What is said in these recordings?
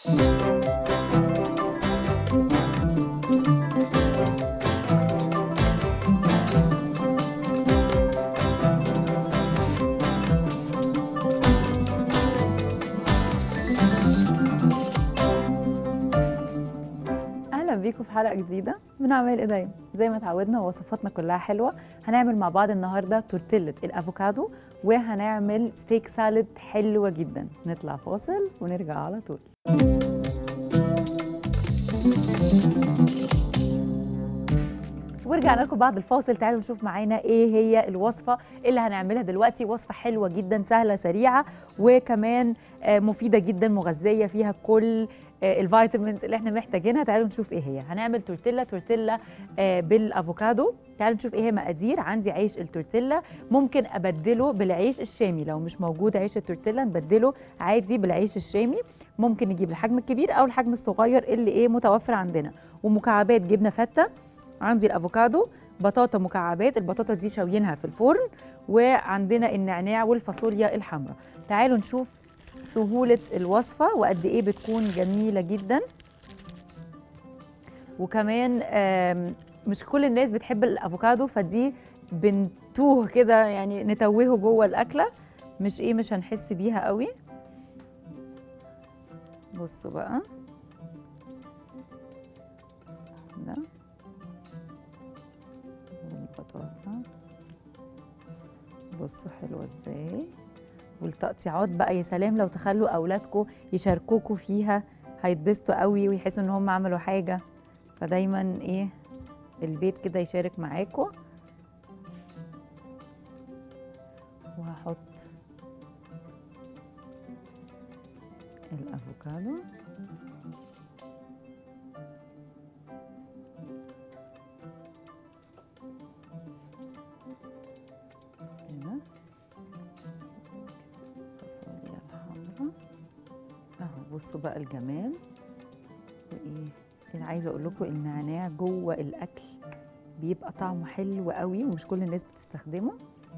اهلا بيكم في حلقه جديده من اعمال ايديا زي ما اتعودنا وصفاتنا كلها حلوه هنعمل مع بعض النهارده تورتيلا الافوكادو وهنعمل ستيك سالاد حلوه جدا نطلع فاصل ونرجع على طول ورجعنا لكم بعد الفاصل تعالوا نشوف معانا ايه هي الوصفه اللي هنعملها دلوقتي وصفه حلوه جدا سهله سريعه وكمان آه، مفيده جدا مغذيه فيها كل آه، الفيتامينز اللي احنا محتاجينها تعالوا نشوف ايه هي هنعمل تورتيلا تورتيلا آه، بالافوكادو تعالوا نشوف ايه هي مقادير عندي عيش التورتيلا ممكن ابدله بالعيش الشامي لو مش موجود عيش التورتيلا نبدله عادي بالعيش الشامي ممكن نجيب الحجم الكبير او الحجم الصغير اللي ايه متوفر عندنا ومكعبات جبنه فته عندي الافوكادو بطاطا مكعبات البطاطا دي شاويينها في الفرن وعندنا النعناع والفاصوليا الحمراء تعالوا نشوف سهولة الوصفة وقد ايه بتكون جميلة جدا وكمان آم، مش كل الناس بتحب الافوكادو فدي بنتوه كده يعني نتوهه جوه الاكله مش ايه مش هنحس بيها قوي بصوا بقى ده والبطاطا بصوا حلوه ازاي والتقطيعات بقى يا سلام لو تخلوا اولادكم يشاركوكوا فيها هيتبسطوا قوي ويحسوا ان هم عملوا حاجه فدايما ايه البيت كده يشارك معاكم وهحط الافوكادو كده فاصوليا الحمراء اهو بصوا بقى الجمال وايه انا عايزه اقول لكم النعناع جوه الاكل بيبقى طعمه حلو قوي ومش كل الناس بتستخدمه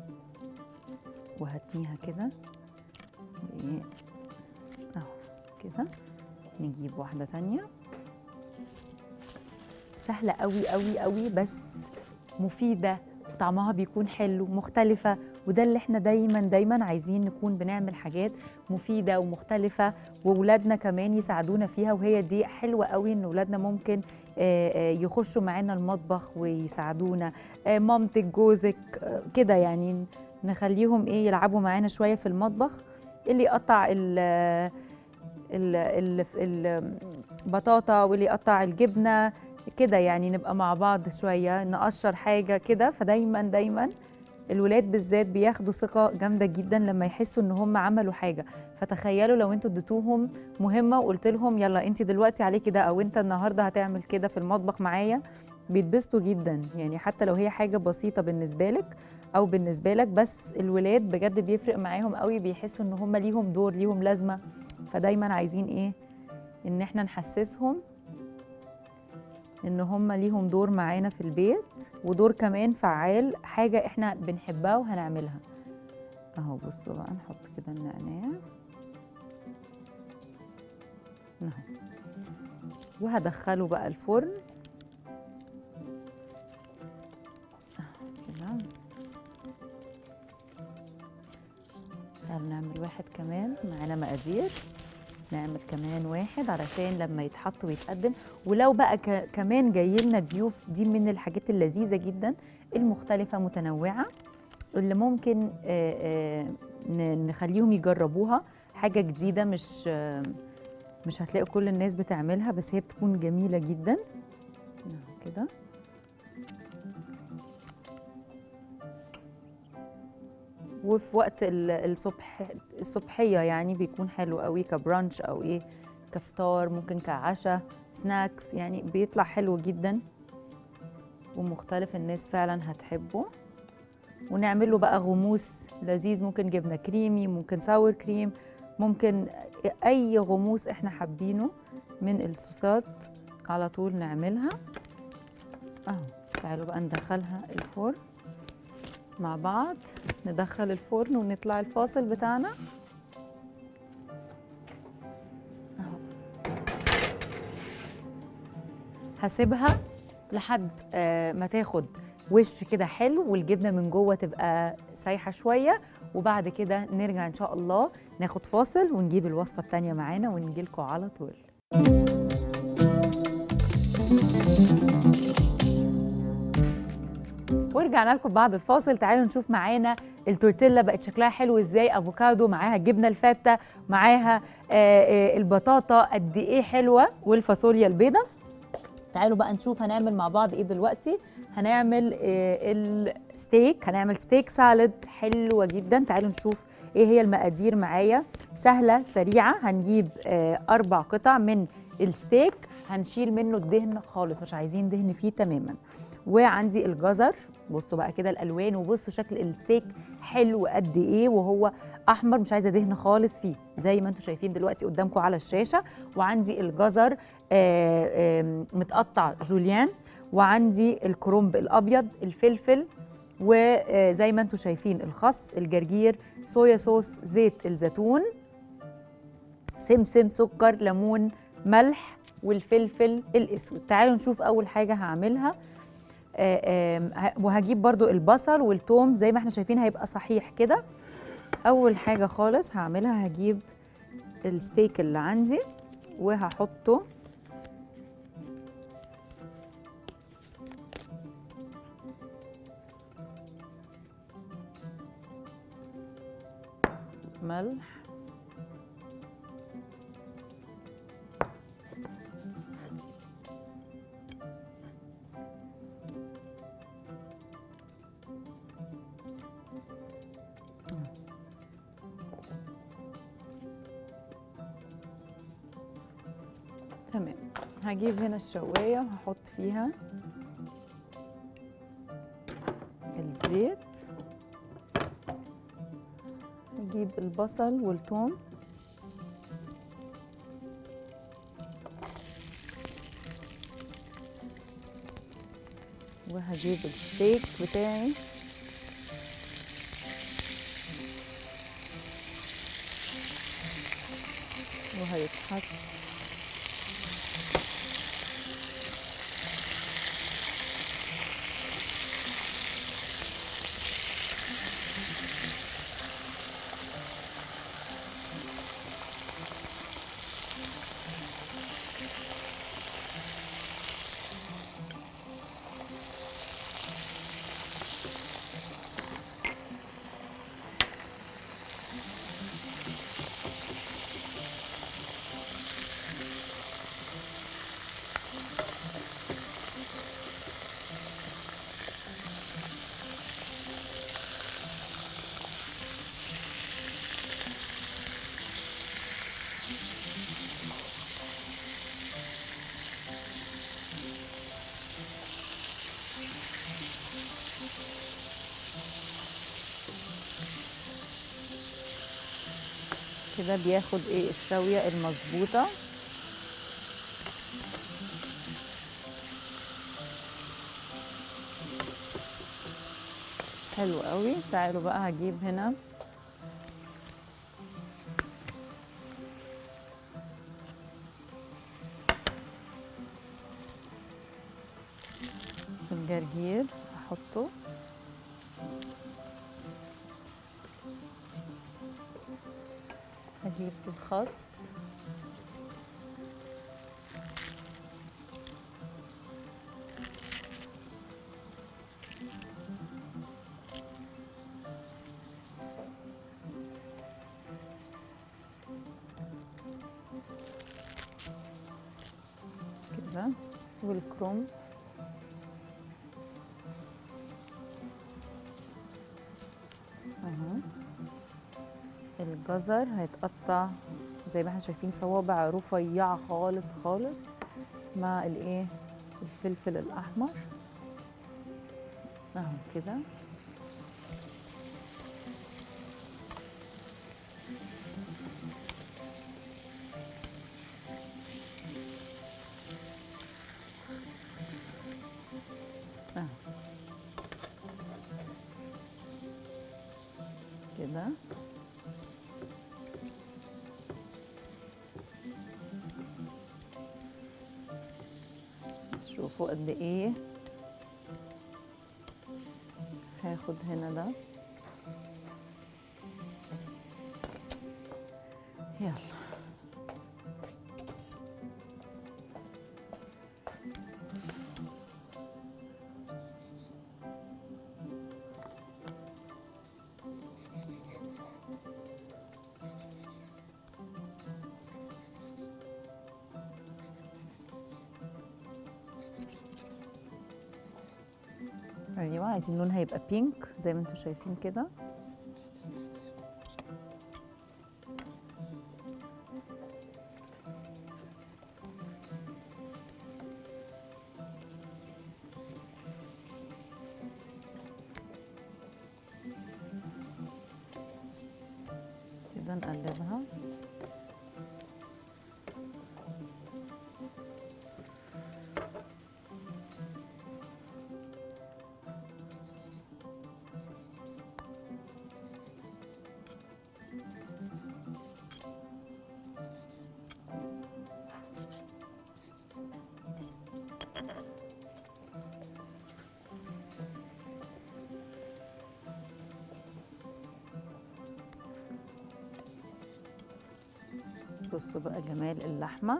وهتنيها كده وايه اهو كده نجيب واحده تانية سهله قوي قوي قوي بس مفيده طعمها بيكون حلو مختلفة وده اللي احنا دايما دايما عايزين نكون بنعمل حاجات مفيدة ومختلفة وولادنا كمان يساعدونا فيها وهي دي حلوة قوي ان ولادنا ممكن آه، آه، يخشوا معانا المطبخ ويساعدونا آه، مامتك جوزك آه، كده يعني نخليهم ايه يلعبوا معانا شوية في المطبخ اللي يقطع ال ال- ال- البطاطا واللي يقطع الجبنة كده يعني نبقى مع بعض شوية نقشر حاجة كده فدايما دايما الولاد بالذات بياخدوا ثقة جامدة جدا لما يحسوا ان هم عملوا حاجة فتخيلوا لو انتوا اديتوهم مهمة وقلت لهم يلا انت دلوقتي عليكي ده او انت النهاردة هتعمل كده في المطبخ معايا بيتبسطوا جدا يعني حتى لو هي حاجة بسيطة بالنسبة لك او بالنسبة لك بس الولاد بجد بيفرق معاهم قوي بيحسوا ان هم ليهم دور ليهم لازمة فدايما عايزين ايه ان احنا نحسسهم ان هم ليهم دور معانا في البيت ودور كمان فعال حاجه احنا بنحبها وهنعملها اهو بصوا بقى نحط كده النعناع اهو وهدخله بقى الفرن اهو كده تعالوا نعمل واحد كمان معانا مقادير نعمل كمان واحد علشان لما يتحط ويتقدم ولو بقى ك- كمان جاي لنا ضيوف دي من الحاجات اللذيذه جدا المختلفه متنوعه اللي ممكن آه، آه، ن- نخليهم يجربوها حاجه جديده مش آه، مش هتلاقوا كل الناس بتعملها بس هي بتكون جميله جدا أهو كده وفي وقت ال- الصبح الصبحيه يعني بيكون حلو قوي كبرانش او ايه كفطار ممكن كعشاء سناكس يعني بيطلع حلو جدا ومختلف الناس فعلا هتحبه ونعمل له بقى غموس لذيذ ممكن جبنه كريمي ممكن ساور كريم ممكن اي غموس احنا حابينه من الصوصات على طول نعملها اهو تعالوا بقى ندخلها الفرن مع بعض ندخل الفرن ونطلع الفاصل بتاعنا اهو هسيبها لحد آه، ما تاخد وش كده حلو والجبنه من جوه تبقى سايحه شويه وبعد كده نرجع ان شاء الله ناخد فاصل ونجيب الوصفه التانيه معانا ونجيلكوا على طول ورجعنا لكم بعد الفاصل تعالوا نشوف معانا التورتيلا بقت شكلها حلو ازاي افوكادو معاها الجبنه الفته معاها آه، آه، البطاطا قد ايه حلوه والفاصوليا البيضه تعالوا بقى نشوف هنعمل مع بعض ايه دلوقتي هنعمل آه، الستيك هنعمل ستيك سالاد حلوه جدا تعالوا نشوف ايه هي المقادير معايا سهله سريعه هنجيب آه، اربع قطع من الستيك هنشيل منه الدهن خالص مش عايزين دهن فيه تماما وعندي الجزر بصوا بقى كده الالوان وبصوا شكل الستيك حلو قد ايه وهو احمر مش عايزه دهن خالص فيه زي ما انتم شايفين دلوقتي قدامكم على الشاشه وعندي الجزر آه، آم، متقطع جوليان وعندي الكرنب الابيض الفلفل وزي ما انتم شايفين الخس الجرجير صويا صوص زيت الزيتون سمسم سكر ليمون ملح والفلفل الاسود تعالوا نشوف اول حاجه هعملها آه، آم، ه- وهجيب برضو البصل والثوم زي ما احنا شايفين هيبقى صحيح كده اول حاجه خالص هعملها هجيب الستيك اللي عندي وهحطه ملح تمام هجيب هنا الشواية وهحط فيها الزيت هجيب البصل والثوم وهجيب الستيك بتاعي وهيتحط كده بياخد ايه الشوية المظبوطة حلو قوي تعالوا بقى هجيب هنا الجرجير احطه هجيب الخس كده والكرنب اهو الجزر هيتقطع زي ما احنا شايفين صوابع رفيعة خالص خالص مع الايه الفلفل الاحمر اهو كده اهو كده شوفوا قد ايه هاخد هنا ده يلا ايوه عايزين لونها يبقى بينك زي ما انتم شايفين كده كده نقلبها بصوا بقى جمال اللحمه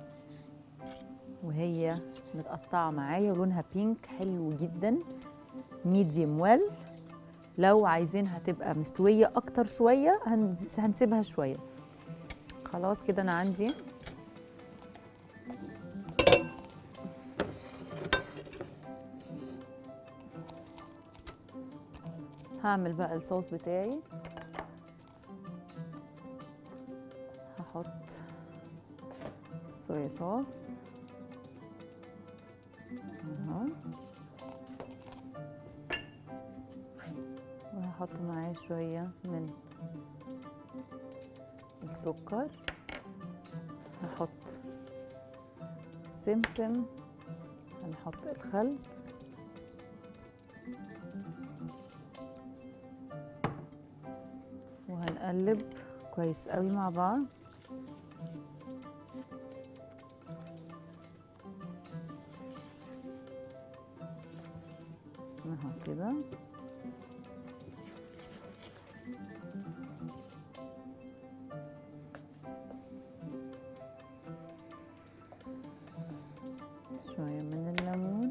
وهي متقطعه معايا ولونها بينك حلو جدا ميديوم ويل لو عايزينها تبقى مستويه اكتر شويه هنز- هنسيبها شويه خلاص كده انا عندي هعمل بقى الصوص بتاعي هحط صويا صوص اهو وهحط معاه شوية من السكر هحط السمسم هنحط الخل وهنقلب كويس قوي مع بعض اهو كده شوية من الليمون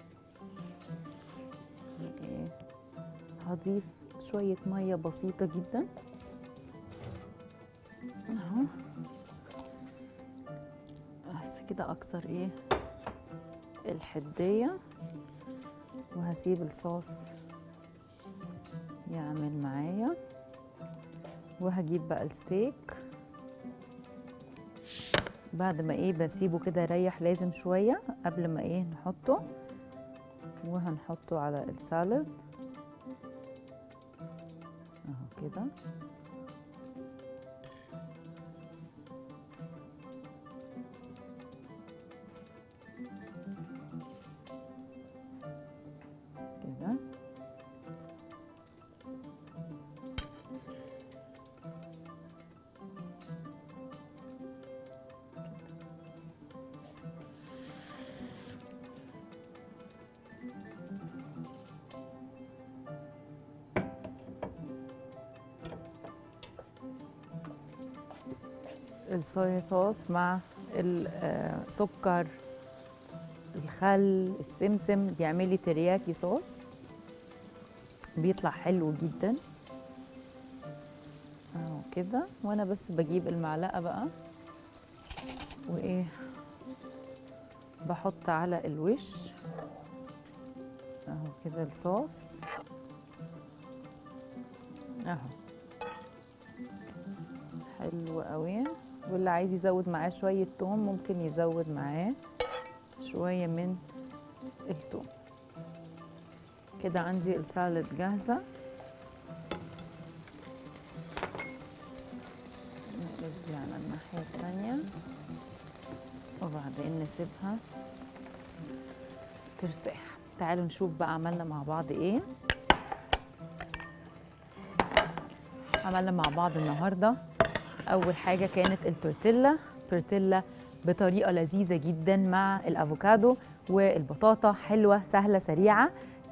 إيه. هضيف شوية مية بسيطة جدا اهو بس كده اكسر ايه الحدية وهسيب الصوص يعمل معايا وهجيب بقى الستيك بعد ما ايه بسيبه كده يريح لازم شوية قبل ما ايه نحطه وهنحطه على السالاد اهو كده كده الصويا صوص مع السكر الخل السمسم بيعمل لي ترياكي صوص بيطلع حلو جدا اهو كده وانا بس بجيب المعلقه بقى وايه بحط على الوش اهو كده الصوص اهو حلو قوي واللي عايز يزود معاه شويه توم ممكن يزود معاه شويه من التوم كده عندي السالاد جاهزه نقلب دي على الناحيه الثانيه وبعدين نسيبها ترتاح تعالوا نشوف بقى عملنا مع بعض ايه عملنا مع بعض النهارده اول حاجه كانت التورتيلا تورتيلا بطريقه لذيذه جدا مع الافوكادو والبطاطا حلوه سهله سريعه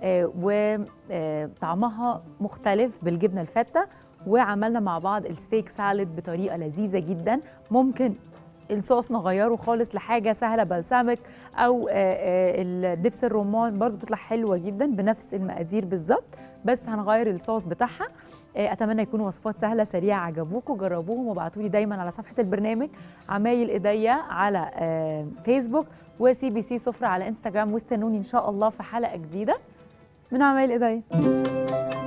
وطعمها مختلف بالجبنه الفته وعملنا مع بعض الستيك سالاد بطريقه لذيذه جدا ممكن الصوص نغيره خالص لحاجه سهله بلسمك او الدبس الرمان برضو بتطلع حلوه جدا بنفس المقادير بالظبط بس هنغير الصوص بتاعها اتمنى يكونوا وصفات سهله سريعه عجبوكم جربوهم وابعتوا لي دايما على صفحه البرنامج عمايل ايديا على فيسبوك وسي بي سي سفره على انستغرام واستنوني ان شاء الله في حلقه جديده من عمايل ايديا